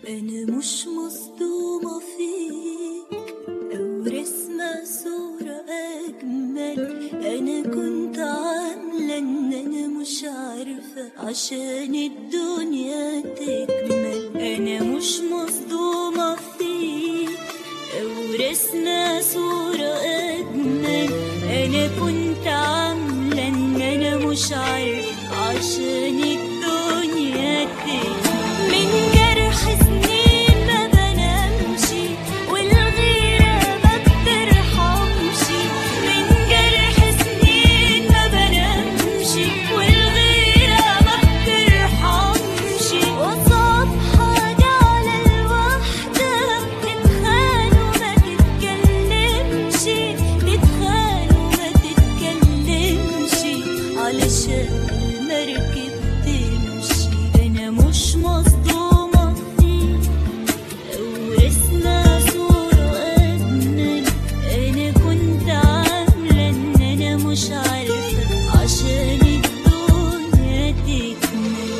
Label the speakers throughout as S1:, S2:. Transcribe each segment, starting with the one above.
S1: أنا مش مصدومة فيك أو رسمة صورة أجمل أنا كنت عاملة إن أنا مش عارفة عشان الدنيا تكمل أنا مش مصدومة فيك أو رسمة صورة أجمل أنا كنت عاملة إن أنا مش عارفة عشان الدنيا تكمل من جرح سنين ما بنامش والغيرة ما بترحمش من جرح سنين ما بنامش والغيرة ما بترحمش وصعب حاجة على الوحدة تتخان وما تتكلمش تتخان وما تتكلمش علشان المركب تمشي أنا مش مصدومة فيك أو رسمة صورة أجمل أنا كنت عاملة إن أنا مش عارفة عشان الدنيا تكمل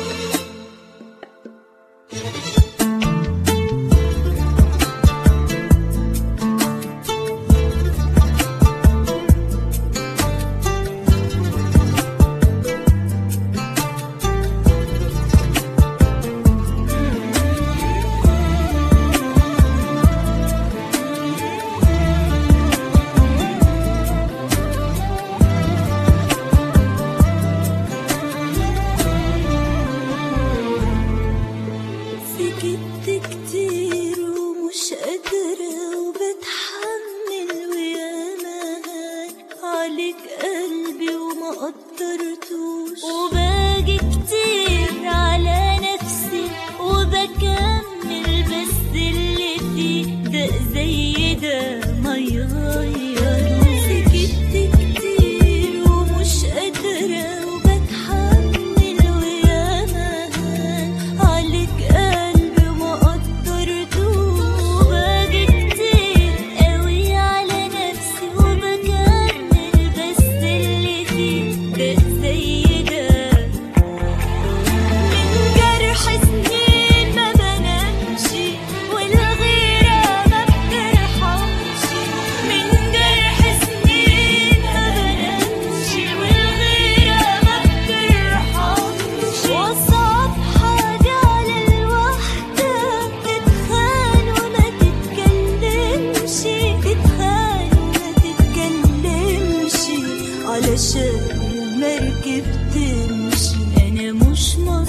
S1: سكت كتير ومش قادرة وبتحمل وياما هان عليك قلبي وما قدرتوش وباجي كتير على نفسي وبكمل بس اللي فيه ده زي ده ما يغيروش سكت كتير ومش قادرة وبتحمل وياما هان عليك قلبي وما قدرتوش وباجي كتير قوي على نفسي وبكمل بس اللي فيه ده زي ده من جرح سنين ما بنامش والغيرة ما بترحمش من جرح سنين ما بنامش والغيرة ما بترحمش وصعب حاجة على الوحدة تتخان وما تتكلمش تتخان وما تتكلمش علشان المركب تمشي أنا مش مرة